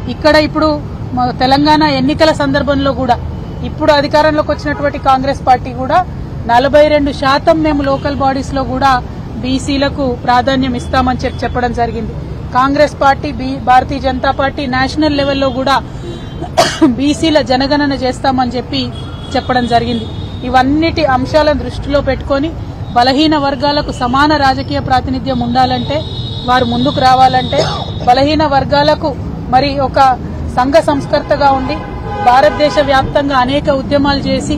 ఇక్కడ ఇప్పుడు మన తెలంగాణ ఎన్నికల సందర్భంలో కూడా ఇప్పుడు అధికారంలోకి వచ్చినటువంటి కాంగ్రెస్ పార్టీ కూడా నలభై రెండు శాతం మేము లోకల్ బాడీస్ లో కూడా బీసీలకు ప్రాధాన్యం ఇస్తామని చెప్పి చెప్పడం జరిగింది కాంగ్రెస్ పార్టీ బీ- భారతీయ జనతా పార్టీ నేషనల్ లెవెల్లో కూడా బీసీల జనగణన చేస్తామని చెప్పి చెప్పడం జరిగింది ఇవన్నిటి అంశాలను దృష్టిలో పెట్టుకొని బలహీన వర్గాలకు సమాన రాజకీయ ప్రాతినిధ్యం ఉండాలంటే వారు ముందుకు రావాలంటే బలహీన వర్గాలకు మరి ఒక సంఘ సంస్కర్తగా ఉండి భారతదేశ వ్యాప్తంగా అనేక ఉద్యమాలు చేసి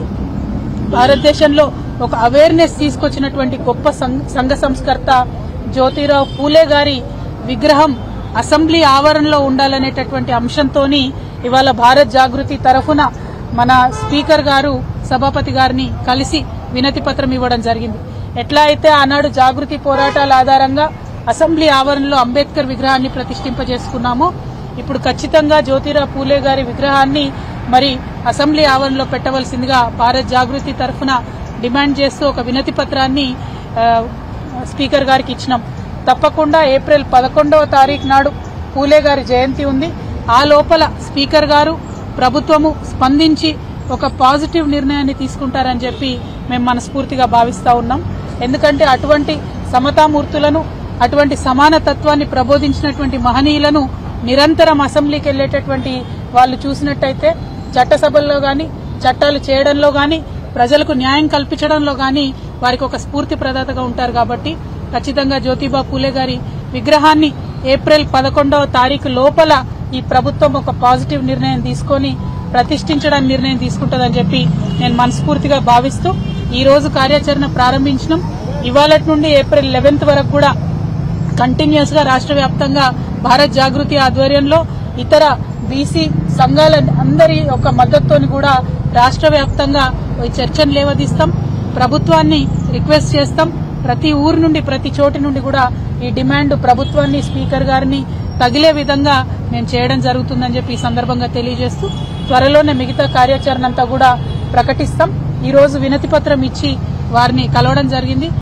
భారతదేశంలో ఒక అవేర్నెస్ తీసుకొచ్చినటువంటి గొప్ప సం- సంఘ సంస్కర్త జ్యోతిరావు పూలే గారి విగ్రహం అసెంబ్లీ ఆవరణలో ఉండాలనేటటువంటి అంశంతోని ఇవాళ భారత్ జాగృతి తరఫున మన స్పీకర్ గారు సభాపతి గారిని కలిసి వినతి పత్రం ఇవ్వడం జరిగింది ఎట్లా అయితే ఆనాడు జాగృతి పోరాటాల ఆధారంగా అసెంబ్లీ ఆవరణలో అంబేద్కర్ విగ్రహాన్ని ప్రతిష్ఠింపజేసుకున్నామో ఇప్పుడు ఖచ్చితంగా జ్యోతిరావు పూలే గారి విగ్రహాన్ని మరి అసెంబ్లీ ఆవరణలో పెట్టవలసిందిగా భారత్ జాగృతి తరఫున డిమాండ్ చేస్తూ ఒక వినతి పత్రాన్ని ఆ, స్పీకర్ గారికి ఇచ్చినాం తప్పకుండా ఏప్రిల్ పదకొండవ తారీఖు నాడు పూలే గారి జయంతి ఉంది ఆ లోపల స్పీకర్ గారు ప్రభుత్వము స్పందించి ఒక పాజిటివ్ నిర్ణయాన్ని తీసుకుంటారని చెప్పి మేము మనస్ఫూర్తిగా భావిస్తా ఉన్నాం ఎందుకంటే అటువంటి సమతామూర్తులను అటువంటి సమానతత్వాన్ని ప్రబోధించినటువంటి మహనీయులను నిరంతరం అసెంబ్లీకి వెళ్లేటటువంటి వాళ్ళు చూసినట్టయితే చట్టసభల్లో గాని చట్టాలు చేయడంలో గాని ప్రజలకు న్యాయం కల్పించడంలో గాని వారికి ఒక స్ఫూర్తి ప్రదాతగా ఉంటారు కాబట్టి ఖచ్చితంగా జ్యోతిబా పూలే గారి విగ్రహాన్ని ఏప్రిల్ పదకొండవ తారీఖు లోపల ఈ ప్రభుత్వం ఒక పాజిటివ్ నిర్ణయం తీసుకొని ప్రతిష్ఠించడానికి నిర్ణయం తీసుకుంటుందని చెప్పి నేను మనస్ఫూర్తిగా భావిస్తూ ఈ రోజు కార్యాచరణ ప్రారంభించడం ఇవాళ నుండి ఏప్రిల్ లెవెన్త్ వరకు కూడా కంటిన్యూస్ గా రాష్ట్ర వ్యాప్తంగా భారత్ జాగృతి ఆధ్వర్యంలో ఇతర బీసీ సంఘాల అందరి ఒక మద్దతుతోని కూడా రాష్ట్ర వ్యాప్తంగా ఈ చర్చను లేవదీస్తాం ప్రభుత్వాన్ని రిక్వెస్ట్ చేస్తాం ప్రతి ఊరు నుండి ప్రతి చోటి నుండి కూడా ఈ డిమాండ్ ప్రభుత్వాన్ని స్పీకర్ గారిని తగిలే విధంగా మేము చేయడం జరుగుతుందని చెప్పి ఈ సందర్భంగా తెలియజేస్తూ త్వరలోనే మిగతా కార్యాచరణ అంతా కూడా ప్రకటిస్తాం ఈ రోజు వినతి పత్రం ఇచ్చి వారిని కలవడం జరిగింది